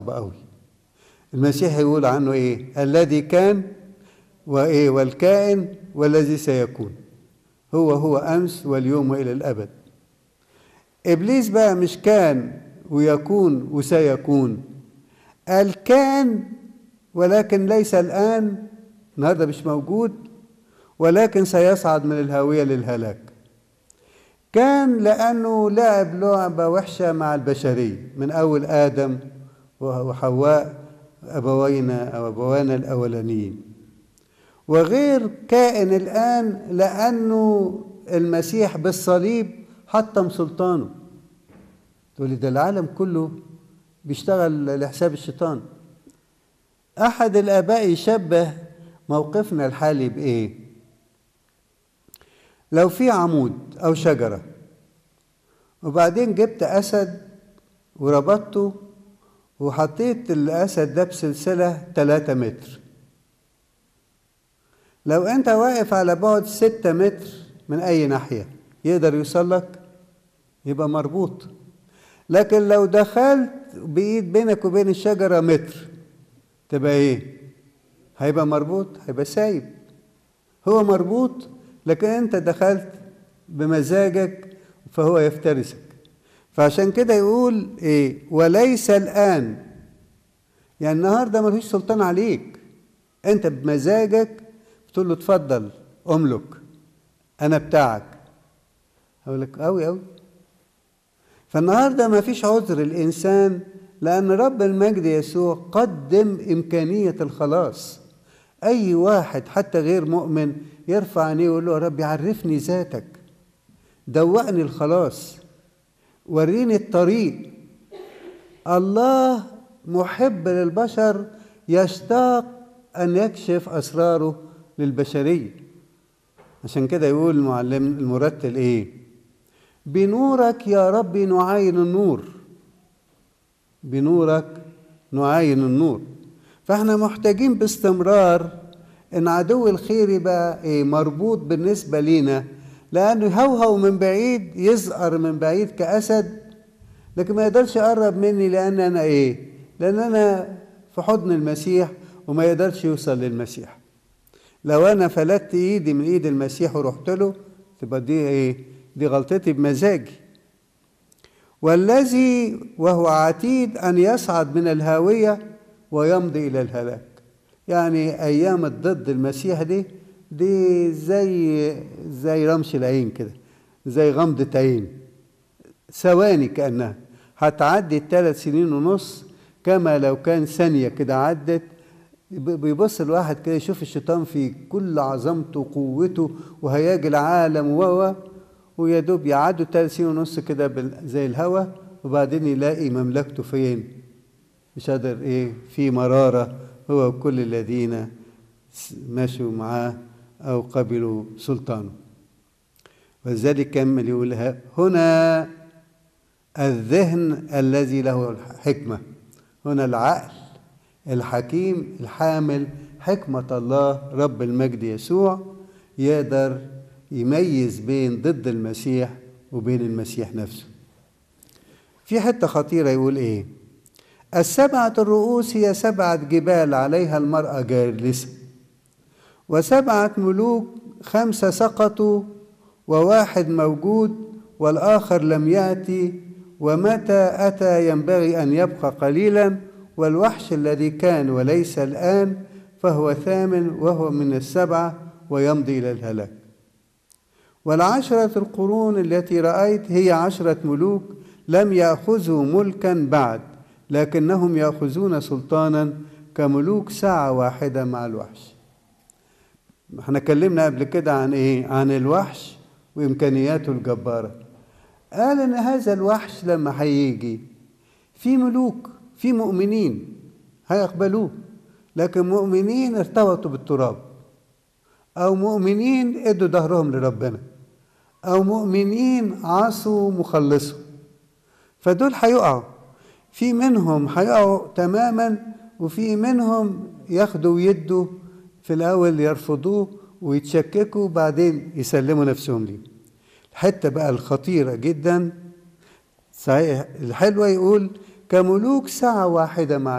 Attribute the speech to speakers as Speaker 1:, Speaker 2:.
Speaker 1: قوي المسيح يقول عنه ايه الذي كان وايه والكائن والذي سيكون هو هو امس واليوم والى الابد ابليس بقى مش كان ويكون وسيكون قال كان ولكن ليس الان النهارده مش موجود ولكن سيصعد من الهاويه للهلاك كان لانه لعب لعبه وحشه مع البشريه من اول ادم وحواء أبوينا أو أبوانا الأولانيين وغير كائن الآن لأنه المسيح بالصليب حطم سلطانه تقولي ده العالم كله بيشتغل لحساب الشيطان أحد الآباء يشبه موقفنا الحالي بإيه لو في عمود أو شجرة وبعدين جبت أسد وربطته وحطيت الأسد ده بسلسلة 3 متر لو أنت واقف على بعد 6 متر من أي ناحية يقدر يوصل لك يبقى مربوط لكن لو دخلت بإيد بينك وبين الشجرة متر تبقى إيه؟ هيبقى مربوط هيبقى سايب هو مربوط لكن أنت دخلت بمزاجك فهو يفترسك فعشان كده يقول ايه وليس الان يعني النهارده ملوش سلطان عليك انت بمزاجك بتقول له اتفضل املك انا بتاعك اقول لك قوي قوي فالنهارده ما فيش عذر الانسان لان رب المجد يسوع قدم امكانيه الخلاص اي واحد حتى غير مؤمن يرفع عينيه ويقول له يا رب عرفني ذاتك دوقني الخلاص وريني الطريق الله محب للبشر يشتاق ان يكشف اسراره للبشريه عشان كده يقول المعلم المرتل ايه بنورك يا رب نعاين النور بنورك نعاين النور فاحنا محتاجين باستمرار ان عدو الخير يبقى ايه مربوط بالنسبه لينا لانه يهوهو من بعيد يزقر من بعيد كاسد لكن ما يقدرش يقرب مني لان انا ايه لان انا في حضن المسيح وما يقدرش يوصل للمسيح لو انا فلتت ايدي من ايد المسيح ورحت له تبقى دي ايه دي غلطتي بمزاجي والذي وهو عتيد ان يصعد من الهاويه ويمضي الى الهلاك يعني ايام ضد المسيح دي دي زي زي رمش العين كده زي غمضة عين ثواني كأنها هتعدي الثلاث سنين ونص كما لو كان ثانية كده عدت بيبص الواحد كده يشوف الشيطان في كل عظمته وقوته وهياج العالم و ويا دوب يعدوا ثلاث سنين ونص كده زي الهوا وبعدين يلاقي مملكته فين مش قادر ايه في مرارة هو وكل الذين مشوا معاه أو قبلوا سلطانه ولذلك كمل يقول هنا الذهن الذي له الحكمة هنا العقل الحكيم الحامل حكمة الله رب المجد يسوع يقدر يميز بين ضد المسيح وبين المسيح نفسه في حتة خطيرة يقول ايه السبعة الرؤوس هي سبعة جبال عليها المرأة جالسة وسبعة ملوك خمسة سقطوا وواحد موجود والآخر لم يأتي ومتى أتى ينبغي أن يبقى قليلا والوحش الذي كان وليس الآن فهو ثامن وهو من السبعة ويمضي إلى الهلاك والعشرة القرون التي رأيت هي عشرة ملوك لم يأخذوا ملكا بعد لكنهم يأخذون سلطانا كملوك ساعة واحدة مع الوحش احنا اتكلمنا قبل كده عن ايه عن الوحش وامكانياته الجباره قال ان هذا الوحش لما هيجي في ملوك في مؤمنين هيقبلوه لكن مؤمنين ارتبطوا بالتراب او مؤمنين ادوا ظهرهم لربنا او مؤمنين عصوا مخلصهم فدول هيقعوا في منهم هيقعوا تماما وفي منهم ياخدوا ويدوا في الأول يرفضوه ويتشككوا بعدين يسلموا نفسهم ليه الحتة بقى الخطيرة جدا صحيح الحلوة يقول كملوك ساعة واحدة مع